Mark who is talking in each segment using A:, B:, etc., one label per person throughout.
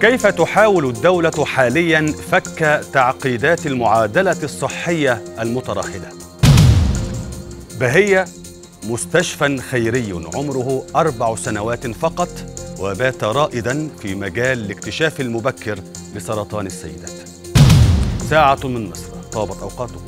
A: كيف تحاول الدولة حاليا فك تعقيدات المعادلة الصحية المتراخلة؟ بهية مستشفى خيري عمره أربع سنوات فقط وبات رائدا في مجال الاكتشاف المبكر لسرطان السيدات ساعة من مصر طابت أوقاتكم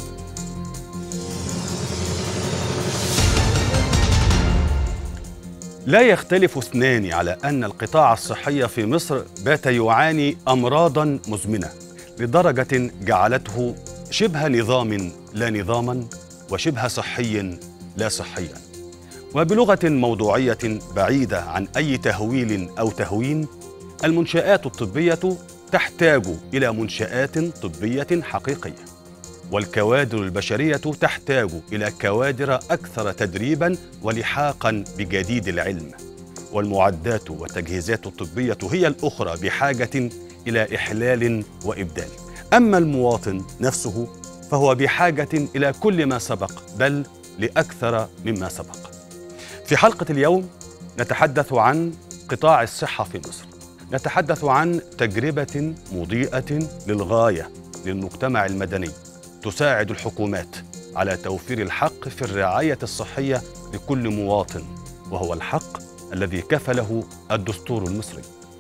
A: لا يختلف اثنان على أن القطاع الصحي في مصر بات يعاني أمراضا مزمنة لدرجة جعلته شبه نظام لا نظاما وشبه صحي لا صحيا وبلغة موضوعية بعيدة عن أي تهويل أو تهوين المنشآت الطبية تحتاج إلى منشآت طبية حقيقية والكوادر البشرية تحتاج إلى كوادر أكثر تدريبا ولحاقا بجديد العلم والمعدات والتجهيزات الطبية هي الأخرى بحاجة إلى إحلال وإبدال أما المواطن نفسه فهو بحاجة إلى كل ما سبق بل لأكثر مما سبق في حلقة اليوم نتحدث عن قطاع الصحة في مصر نتحدث عن تجربة مضيئة للغاية للمجتمع المدني تساعد الحكومات على توفير الحق في الرعاية الصحية لكل مواطن وهو الحق الذي كفله الدستور المصري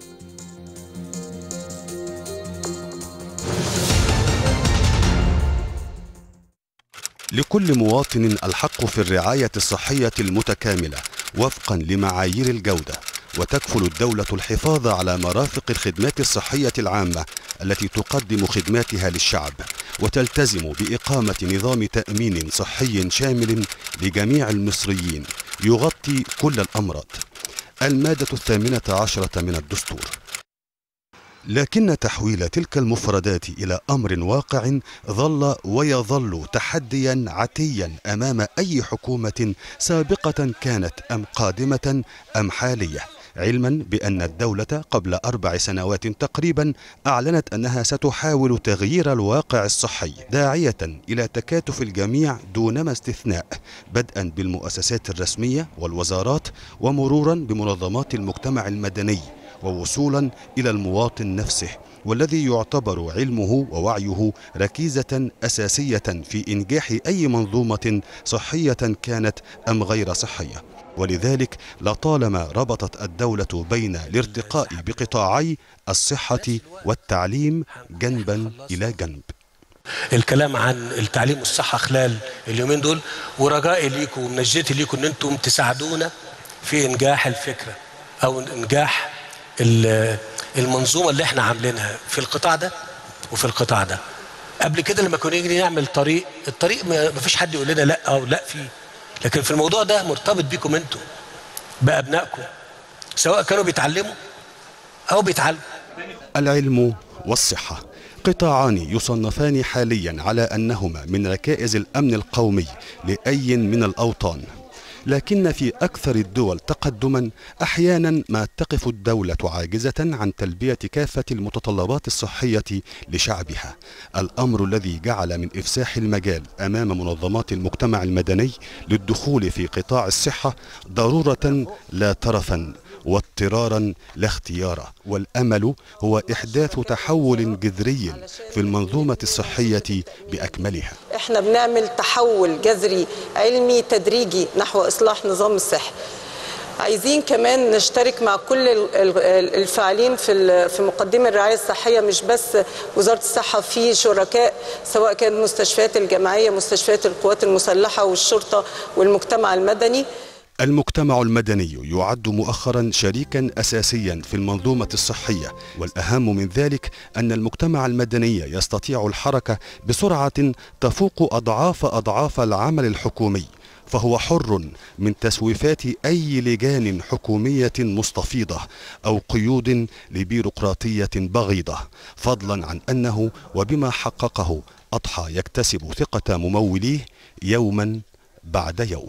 A: لكل مواطن الحق في الرعاية الصحية المتكاملة وفقا لمعايير الجودة وتكفل الدولة الحفاظ على مرافق الخدمات الصحية العامة التي تقدم خدماتها للشعب وتلتزم بإقامة نظام تأمين صحي شامل لجميع المصريين يغطي كل الأمراض المادة الثامنة عشرة من الدستور لكن تحويل تلك المفردات إلى أمر واقع ظل ويظل تحديا عتيا أمام أي حكومة سابقة كانت أم قادمة أم حالية علما بأن الدولة قبل أربع سنوات تقريبا أعلنت أنها ستحاول تغيير الواقع الصحي داعية إلى تكاتف الجميع دونما استثناء بدءا بالمؤسسات الرسمية والوزارات ومرورا بمنظمات المجتمع المدني ووصولا إلى المواطن نفسه والذي يعتبر علمه ووعيه ركيزة أساسية في إنجاح أي منظومة صحية كانت أم غير صحية ولذلك لطالما ربطت الدولة بين الارتقاء بقطاعي الصحة والتعليم جنبا إلى جنب
B: الكلام عن التعليم والصحة خلال اليومين دول ورجائي ليكم ومنجتي ليكم ان انتم تساعدونا في انجاح الفكرة او انجاح المنظومة اللي احنا عاملينها في القطاع ده وفي القطاع ده قبل كده لما كنا نيجي نعمل طريق الطريق ما فيش حد يقول لنا لا او لا فيه لكن في الموضوع ده مرتبط بيكم انتم بابنائكم سواء كانوا بيتعلموا او بيتعلموا
A: العلم والصحة قطاعان يصنفان حاليا على أنهما من ركائز الأمن القومي لأي من الأوطان لكن في أكثر الدول تقدما أحيانا ما تقف الدولة عاجزة عن تلبية كافة المتطلبات الصحية لشعبها الأمر الذي جعل من إفساح المجال أمام منظمات المجتمع المدني للدخول في قطاع الصحة ضرورة لا ترفا واضطرارا لا اختيارا والامل هو احداث تحول جذري في المنظومه الصحيه باكملها
C: احنا بنعمل تحول جذري علمي تدريجي نحو اصلاح نظام الصحه عايزين كمان نشترك مع كل الفاعلين في في مقدمه الرعايه الصحيه مش بس وزاره الصحه في شركاء سواء كانت مستشفيات الجمعيه مستشفيات القوات المسلحه والشرطه والمجتمع المدني
A: المجتمع المدني يعد مؤخرا شريكا اساسيا في المنظومه الصحيه والاهم من ذلك ان المجتمع المدني يستطيع الحركه بسرعه تفوق اضعاف اضعاف العمل الحكومي فهو حر من تسويفات اي لجان حكوميه مستفيضه او قيود لبيروقراطيه بغيضه فضلا عن انه وبما حققه اضحى يكتسب ثقه مموليه يوما بعد يوم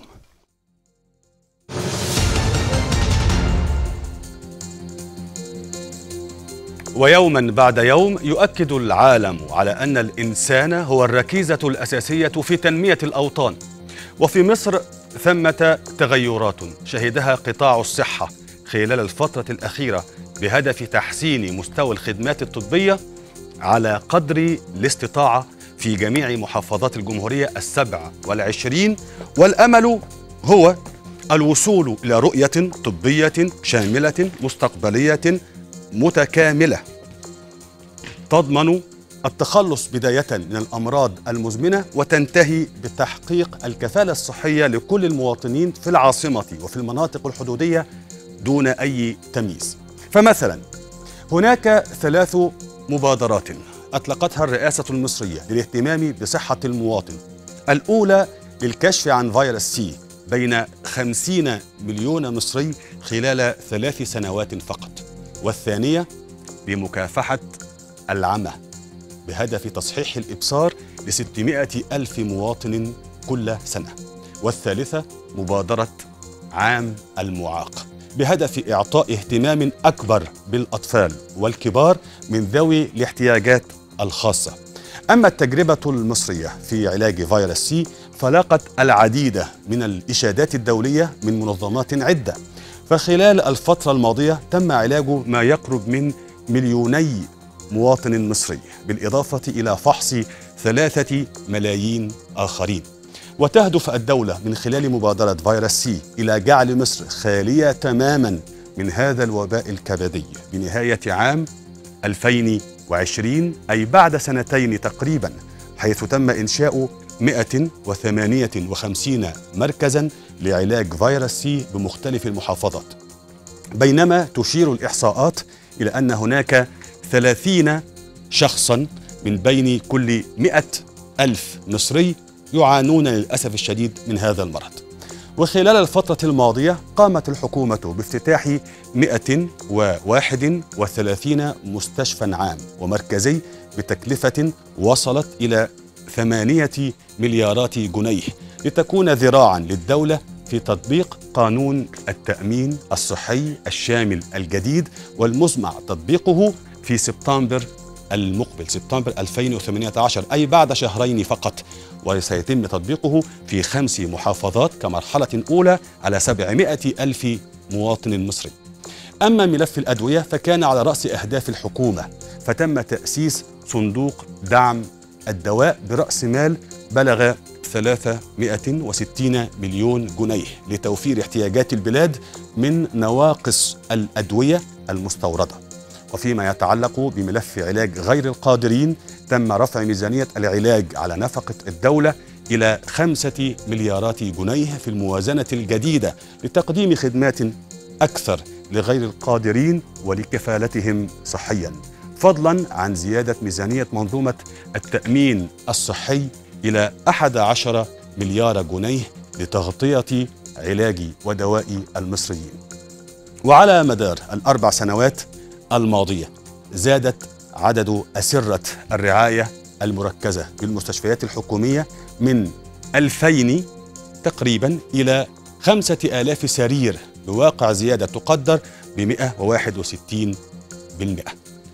A: ويوما بعد يوم يؤكد العالم على ان الانسان هو الركيزه الاساسيه في تنميه الاوطان وفي مصر ثمه تغيرات شهدها قطاع الصحه خلال الفتره الاخيره بهدف تحسين مستوى الخدمات الطبية على قدر الاستطاعة في جميع محافظات الجمهورية السبع والعشرين والأمل هو الوصول إلى رؤية طبية شاملة مستقبلية متكاملة تضمن التخلص بداية من الأمراض المزمنة وتنتهي بتحقيق الكفالة الصحية لكل المواطنين في العاصمة وفي المناطق الحدودية دون أي تمييز فمثلا هناك ثلاث مبادرات أطلقتها الرئاسة المصرية للاهتمام بصحة المواطن الأولى للكشف عن فيروس سي بين 50 مليون مصري خلال ثلاث سنوات فقط والثانية بمكافحة العمى بهدف تصحيح الإبصار ل 600 ألف مواطن كل سنة والثالثة مبادرة عام المعاق بهدف إعطاء اهتمام أكبر بالأطفال والكبار من ذوي الاحتياجات الخاصة أما التجربة المصرية في علاج فيروس سي فلاقت العديد من الإشادات الدولية من منظمات عدة فخلال الفترة الماضية تم علاج ما يقرب من مليوني مواطن مصري بالإضافة إلى فحص ثلاثة ملايين آخرين وتهدف الدولة من خلال مبادرة فيروس سي إلى جعل مصر خالية تماما من هذا الوباء الكبدي بنهاية عام 2020 أي بعد سنتين تقريبا حيث تم إنشاء 158 مركزا لعلاج فيروس سي بمختلف المحافظات بينما تشير الإحصاءات إلى أن هناك 30 شخصا من بين كل 100 ألف مصري يعانون للأسف الشديد من هذا المرض وخلال الفترة الماضية قامت الحكومة بافتتاح 131 مستشفى عام ومركزي بتكلفة وصلت إلى ثمانية مليارات جنيه لتكون ذراعا للدولة في تطبيق قانون التأمين الصحي الشامل الجديد والمزمع تطبيقه في سبتمبر المقبل سبتمبر 2018 أي بعد شهرين فقط وسيتم تطبيقه في خمس محافظات كمرحلة أولى على 700 ألف مواطن مصري أما ملف الأدوية فكان على رأس أهداف الحكومة فتم تأسيس صندوق دعم الدواء برأس مال بلغ 360 مليون جنيه لتوفير احتياجات البلاد من نواقص الأدوية المستوردة وفيما يتعلق بملف علاج غير القادرين تم رفع ميزانية العلاج على نفقة الدولة إلى خمسة مليارات جنيه في الموازنة الجديدة لتقديم خدمات أكثر لغير القادرين ولكفالتهم صحيا فضلا عن زيادة ميزانية منظومة التأمين الصحي إلى 11 مليار جنيه لتغطية علاج ودواء المصريين وعلى مدار الأربع سنوات الماضية زادت عدد أسرة الرعاية المركزة بالمستشفيات الحكومية من 2000 تقريبا إلى 5000 سرير بواقع زيادة تقدر ب 161 بالمئة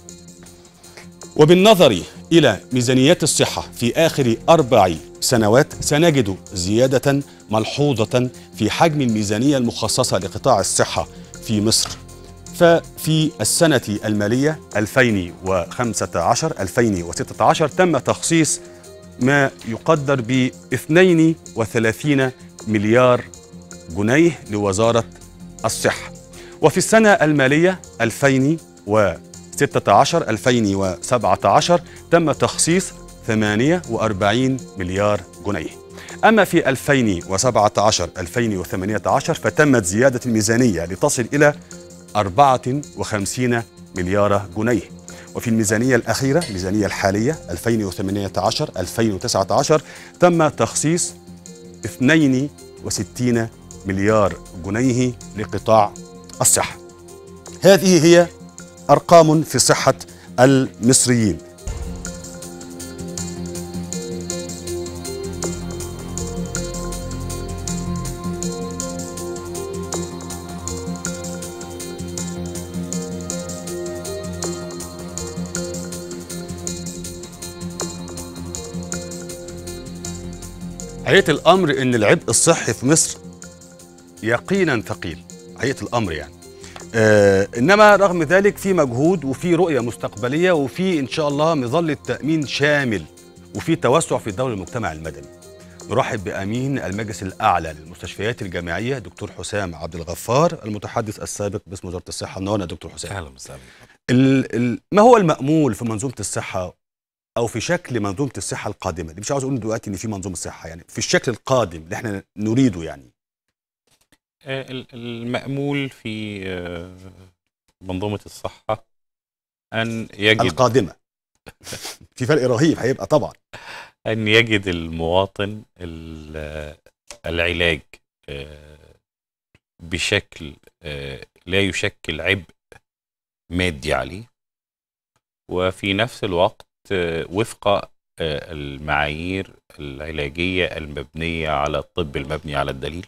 A: وبالنظر إلى ميزانيات الصحة في آخر أربع سنوات سنجد زيادة ملحوظة في حجم الميزانية المخصصة لقطاع الصحة في مصر ففي السنة المالية 2015 2016 تم تخصيص ما يقدر ب 32 مليار جنيه لوزارة الصحة وفي السنة المالية 2016 2017 تم تخصيص 48 مليار جنيه أما في 2017 2018 فتمت زيادة الميزانية لتصل إلى 54 مليار جنيه وفي الميزانية الأخيرة الميزانية الحالية 2018 2019 تم تخصيص 62 مليار جنيه لقطاع الصحة هذه هي أرقام في صحة المصريين حقيقة الأمر إن العبء الصحي في مصر يقينا ثقيل حقيقة الأمر يعني آه انما رغم ذلك في مجهود وفي رؤيه مستقبليه وفي ان شاء الله مظله تامين شامل وفي توسع في دور المجتمع المدني نرحب بامين المجلس الاعلى للمستشفيات الجامعيه دكتور حسام عبد الغفار المتحدث السابق باسم وزاره الصحه منورنا دكتور حسام
D: اهلا وسهلا
A: ال ال ما هو المامول في منظومه الصحه او في شكل منظومه الصحه القادمه اللي مش عاوز اقول دلوقتي ان في منظومه صحه يعني في الشكل القادم اللي احنا نريده يعني
D: آه، ال- المأمول في آه، منظومة الصحة أن يجد
A: القادمه في فرق رهيب هيبقى طبعا
D: أن يجد المواطن ال- العلاج آه، بشكل آه، لا يشكل عبء مادي عليه وفي نفس الوقت آه، وفق آه، المعايير العلاجية المبنية على الطب المبني على الدليل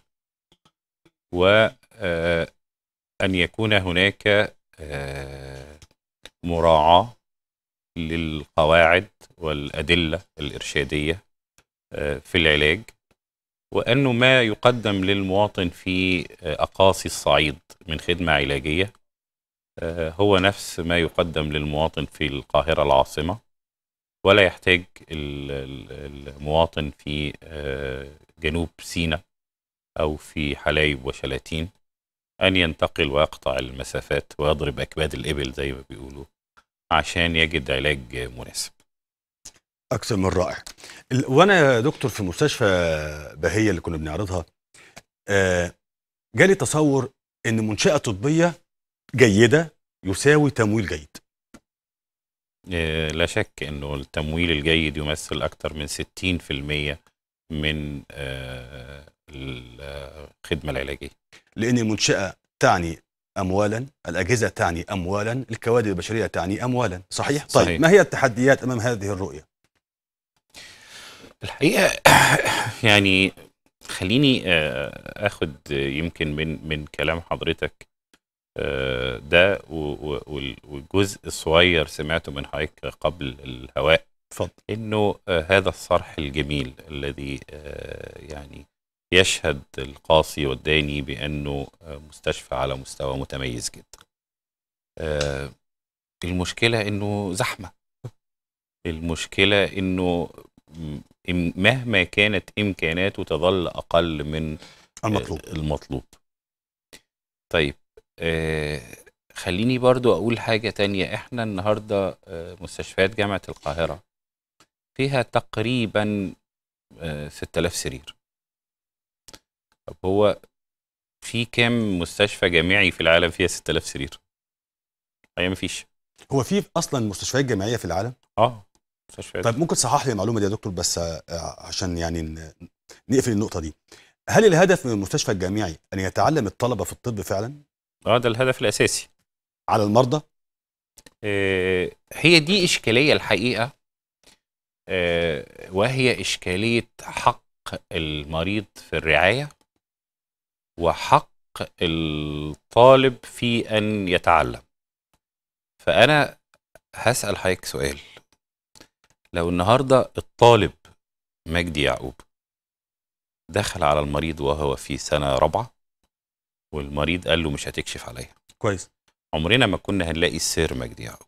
D: وأن يكون هناك آه، مراعاة للقواعد والأدلة الإرشادية آه، في العلاج وأنه ما يقدم للمواطن في آه، أقاصي الصعيد من خدمة علاجية آه، هو نفس ما يقدم للمواطن في القاهرة العاصمة ولا يحتاج ال- ال- المواطن في آه، جنوب سيناء أو في حلايب وشلاتين أن ينتقل ويقطع المسافات ويضرب أكباد الإبل زي ما بيقولوا عشان يجد علاج مناسب
A: اكثر من رائع ال- وانا يا دكتور في مستشفى بهيه اللي كنا بنعرضها آه، جالي تصور ان منشاه طبيه جيده يساوي تمويل جيد
D: آه، لا شك أنه التمويل الجيد يمثل أكثر من 60% من آه، الخدمة العلاجية
A: لان المنشاه تعني اموالا الاجهزه تعني اموالا الكوادر البشريه تعني اموالا صحيح,
D: صحيح.
A: طيب ما هي التحديات امام هذه الرؤيه
D: الحقيقة يعني خليني آه، اخد يمكن من من كلام حضرتك آه، ده و- و- وال- والجزء الصغير سمعته من حضرتك قبل الهواء
A: اتفضل
D: انه آه، هذا الصرح الجميل الذي آه، يعني يشهد القاصي والداني بانه آه، مستشفى على مستوى متميز جدا. آه، المشكله انه زحمه. المشكله انه م- إم- مهما كانت امكاناته تظل اقل من
A: المطلوب
D: آه، المطلوب. طيب آه، خليني برضو اقول حاجه تانية احنا النهارده آه، مستشفيات جامعه القاهره فيها تقريبا آه، 6000 سرير طب هو في كام مستشفى جامعي في العالم فيها 6000 سرير؟ هي مفيش
A: هو في اصلا مستشفيات جامعيه في العالم
D: اه مستشفيات
A: طيب ممكن تصحح لي المعلومه دي يا دكتور بس آه، عشان يعني ن- نقفل النقطه دي هل الهدف من المستشفى الجامعي ان يتعلم الطلبه في الطب فعلا
D: اه ده الهدف الاساسي
A: على المرضى
D: آه، هي دي إشكالية الحقيقة آه، وهي إشكالية حق المريض في الرعاية وحق الطالب في أن يتعلم فأنا هسأل حضرتك سؤال لو النهاردة الطالب مجدي يعقوب دخل على المريض وهو في سنة رابعة والمريض قال له مش هتكشف عليا
A: كويس
D: عمرنا ما كنا هنلاقي السير مجدي يعقوب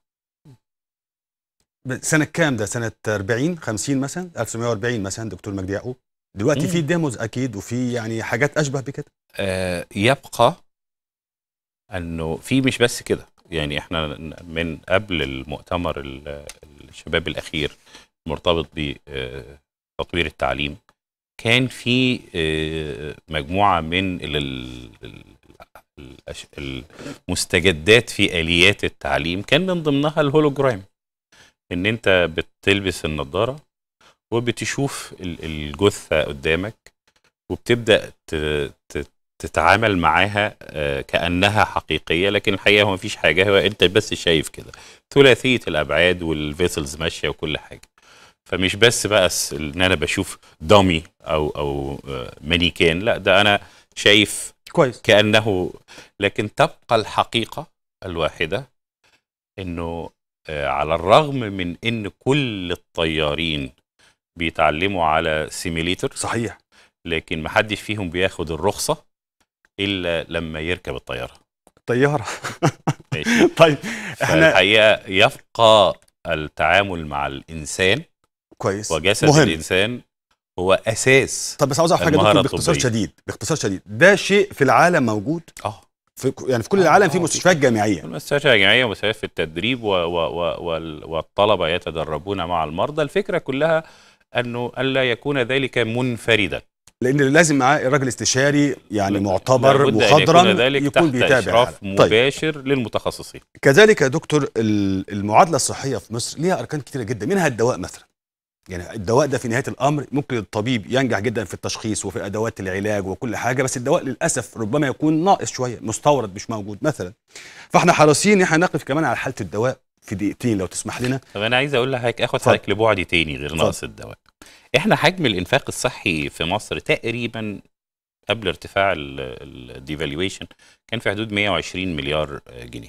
A: ب- سنه كام ده سنه 40 50 مثلا 1940 مثلا دكتور مجدي يعقوب دلوقتي
D: مم.
A: في ديموز اكيد وفي يعني حاجات اشبه بكده
D: آه، يبقى انه في مش بس كده يعني احنا من قبل المؤتمر ال- الشباب الاخير مرتبط بتطوير التعليم كان في آه، مجموعه من ال- ال- ال- الأش- المستجدات في اليات التعليم كان من ضمنها الهولوجرام ان انت بتلبس النضاره وبتشوف ال- الجثه قدامك وبتبدا ت- ت- تتعامل معاها آه، كانها حقيقيه لكن الحقيقه هو مفيش حاجه هو انت بس شايف كده ثلاثيه الابعاد والفيسلز ماشيه وكل حاجه فمش بس بقى س- ان انا بشوف دامي او او آه، مانيكان لا ده انا شايف
A: كويس
D: كانه لكن تبقى الحقيقه الواحده انه آه، على الرغم من ان كل الطيارين بيتعلموا على سيميليتر
A: صحيح
D: لكن محدش فيهم بياخد الرخصه الا لما يركب الطياره
A: طياره
D: ماشي
A: طيب احنا
D: فالحقيقه يبقى التعامل مع الانسان
A: كويس
D: وجسد
A: مهم.
D: الانسان هو اساس
A: طب بس عاوز اعرف حاجه
D: المهارة
A: دكتور باختصار
D: الطبية.
A: شديد باختصار شديد ده شيء في العالم موجود
D: اه
A: في يعني في كل العالم في
D: آه،
A: مستشفيات جامعيه
D: المستشفى الجامعيه ومستشفيات في التدريب و و و وال- والطلبه يتدربون مع المرضى الفكره كلها انه الا يكون ذلك منفردا
A: لان لازم معاه الراجل استشاري يعني معتبر
D: لابد أن
A: مخضرم
D: يكون ذلك
A: يكون
D: تحت
A: بيتابع
D: اشراف
A: العالم. طيب
D: مباشر للمتخصصين
A: كذلك يا دكتور ال- المعادله الصحيه في مصر ليها اركان كتيره جدا منها الدواء مثلا يعني الدواء ده في نهايه الامر ممكن الطبيب ينجح جدا في التشخيص وفي ادوات العلاج وكل حاجه بس الدواء للاسف ربما يكون ناقص شويه مستورد مش موجود مثلا فاحنا حريصين ان احنا نقف كمان على حاله الدواء في دقيقتين لو تسمح لنا
D: طب انا عايز اقول لحضرتك اخد
A: اتفضل.
D: حضرتك لبعد تاني غير
A: اتفضل.
D: نقص الدواء احنا حجم الانفاق الصحي في مصر تقريبا قبل ارتفاع الديفالويشن كان في حدود 120 مليار جنيه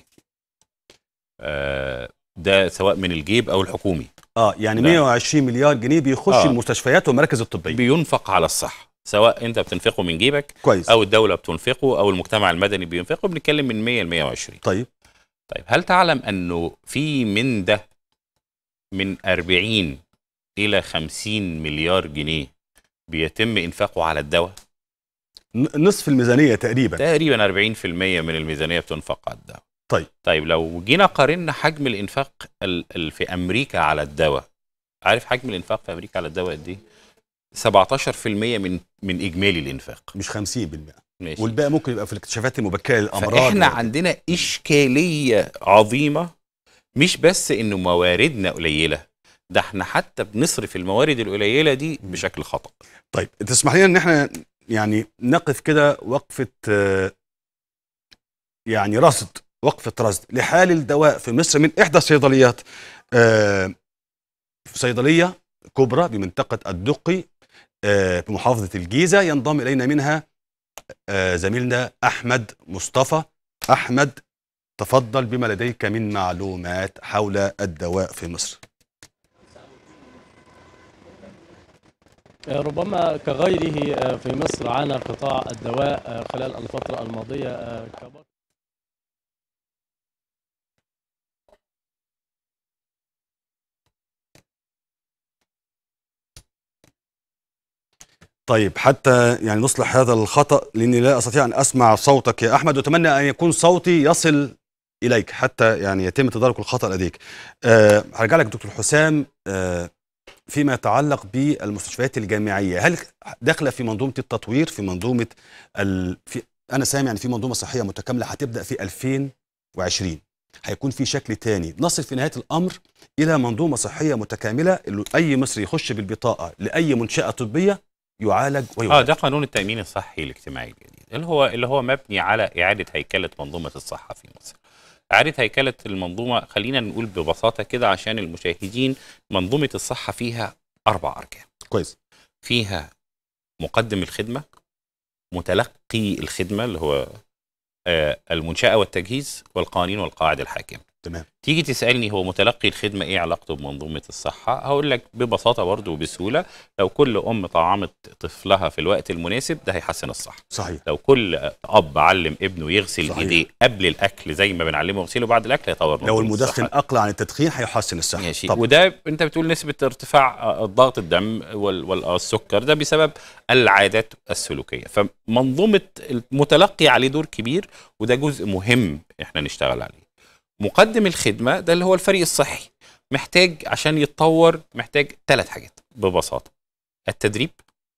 D: آه، ده سواء من الجيب او الحكومي
A: اه يعني
D: لا.
A: 120 مليار جنيه بيخش
D: آه.
A: المستشفيات والمراكز الطبيه
D: بينفق على الصحه سواء انت بتنفقه من جيبك
A: كويس
D: او الدوله بتنفقه او المجتمع المدني بينفقه بنتكلم من 100 ل 120
A: طيب
D: طيب هل تعلم انه في من ده من 40 الى 50 مليار جنيه بيتم انفاقه على الدواء
A: ن- نصف الميزانيه تقريبا
D: تقريبا 40% من الميزانيه بتنفق على الدواء
A: طيب.
D: طيب لو جينا قارنا حجم الانفاق ال- ال- في امريكا على الدواء عارف حجم الانفاق في امريكا على الدواء قد ايه 17% من من اجمالي الانفاق
A: مش 50%
D: ماشي
A: والباقي ممكن يبقى في الاكتشافات المبكره للامراض
D: فاحنا
A: و-
D: عندنا اشكاليه عظيمه مش بس انه مواردنا قليله ده احنا حتى بنصرف الموارد القليله دي بشكل خطا
A: طيب تسمح لنا ان احنا يعني نقف كده وقفه آه، يعني رصد وقفه رصد لحال الدواء في مصر من احدى الصيدليات آه، في صيدليه كبرى بمنطقه الدقي آه، بمحافظه الجيزه ينضم الينا منها آه، زميلنا احمد مصطفى احمد تفضل بما لديك من معلومات حول الدواء في مصر
E: ربما كغيره في مصر عانى قطاع الدواء خلال الفترة الماضية كبر
A: طيب حتى يعني نصلح هذا الخطأ لأني لا أستطيع أن أسمع صوتك يا أحمد وأتمنى أن يكون صوتي يصل إليك حتى يعني يتم تدارك الخطأ لديك أه هرجع لك دكتور حسام أه فيما يتعلق بالمستشفيات الجامعية هل داخلة في منظومة التطوير في منظومة ال... في أنا سامع أن في منظومة صحية متكاملة هتبدأ في 2020 هيكون في شكل تاني نصل في نهاية الأمر إلى منظومة صحية متكاملة اللي أي مصري يخش بالبطاقة لأي منشأة طبية يعالج
D: اه
A: ويعالج
D: ده قانون التامين الصحي الاجتماعي الجديد اللي هو اللي هو مبني على اعاده هيكله منظومه الصحه في مصر اعاده هيكله المنظومه خلينا نقول ببساطه كده عشان المشاهدين منظومه الصحه فيها اربع اركان
A: كويس
D: فيها مقدم الخدمه متلقي الخدمه اللي هو آه، المنشاه والتجهيز والقوانين والقواعد الحاكمه
A: تمام
D: تيجي تسالني هو متلقي الخدمه ايه علاقته بمنظومه الصحه هقول لك ببساطه برضه وبسهوله لو كل ام طعمت طفلها في الوقت المناسب ده هيحسن الصحه
A: صحيح
D: لو كل اب علم ابنه يغسل
A: صحيح.
D: ايديه قبل الاكل زي ما بنعلمه يغسله بعد الاكل هيطور
A: لو
D: منظومة
A: المدخن
D: الصحة.
A: اقلع عن التدخين هيحسن الصحه
D: ماشي
A: طب
D: وده انت بتقول نسبه ارتفاع آه، ضغط الدم وال- والسكر ده بسبب العادات السلوكيه فمنظومه المتلقي عليه دور كبير وده جزء مهم احنا نشتغل عليه مقدم الخدمه ده اللي هو الفريق الصحي محتاج عشان يتطور محتاج ثلاث حاجات ببساطه التدريب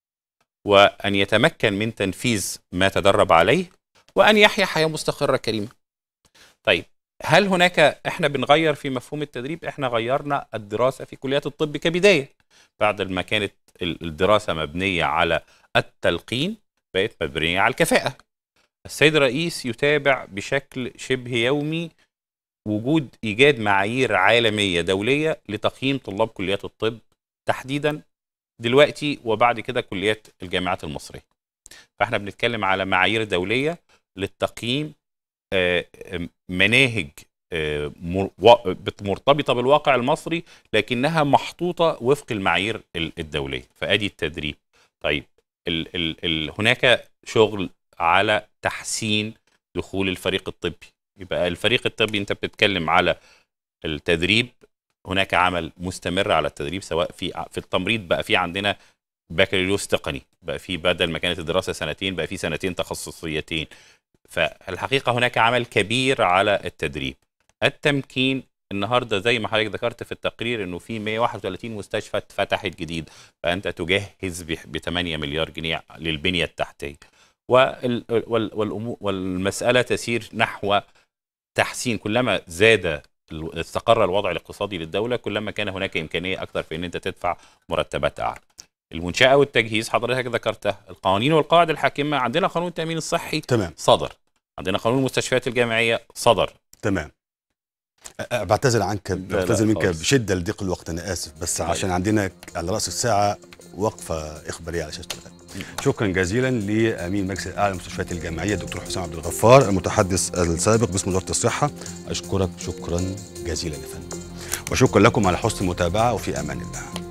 D: وان يتمكن من تنفيذ ما تدرب عليه وان يحيا حياه مستقره كريمه طيب هل هناك احنا بنغير في مفهوم التدريب احنا غيرنا الدراسه في كليات الطب كبدايه بعد ما كانت ال- الدراسه مبنيه على التلقين بقت مبنيه على الكفاءه السيد الرئيس يتابع بشكل شبه يومي وجود ايجاد معايير عالميه دوليه لتقييم طلاب كليات الطب تحديدا دلوقتي وبعد كده كليات الجامعات المصريه فاحنا بنتكلم على معايير دوليه للتقييم آه، آه، مناهج آه، مر- وا- بت- مرتبطه بالواقع المصري لكنها محطوطه وفق المعايير ال- الدوليه فادي التدريب طيب ال ال ال هناك شغل على تحسين دخول الفريق الطبي يبقى الفريق الطبي انت بتتكلم على التدريب هناك عمل مستمر على التدريب سواء في في التمريض بقى في عندنا بكالوريوس تقني بقى في بدل ما كانت الدراسه سنتين بقى في سنتين تخصصيتين فالحقيقه هناك عمل كبير على التدريب التمكين النهارده زي ما حضرتك ذكرت في التقرير انه في 131 مستشفى اتفتحت جديد فانت تجهز ب 8 مليار جنيه للبنيه التحتيه وال وال والأمو- والمساله تسير نحو تحسين كلما زاد ال- استقر الوضع الاقتصادي للدوله كلما كان هناك امكانيه اكثر في ان انت تدفع مرتبات اعلى المنشاه والتجهيز حضرتك ذكرتها القوانين والقواعد الحاكمه عندنا قانون التامين الصحي
A: تمام
D: صدر عندنا قانون المستشفيات الجامعيه صدر
A: تمام أ- أ- بعتذر عنك
D: لا
A: بعتذر منك
D: خالص.
A: بشده لضيق الوقت انا اسف بس عشان عندنا على راس الساعه وقفه اخباريه على شاشه الغد شكرا جزيلا لامين مجلس الاعلى للمستشفيات الجامعيه الدكتور حسام عبد الغفار المتحدث السابق باسم وزاره الصحه اشكرك شكرا جزيلا يا فندم وشكرا لكم على حسن المتابعه وفي امان الله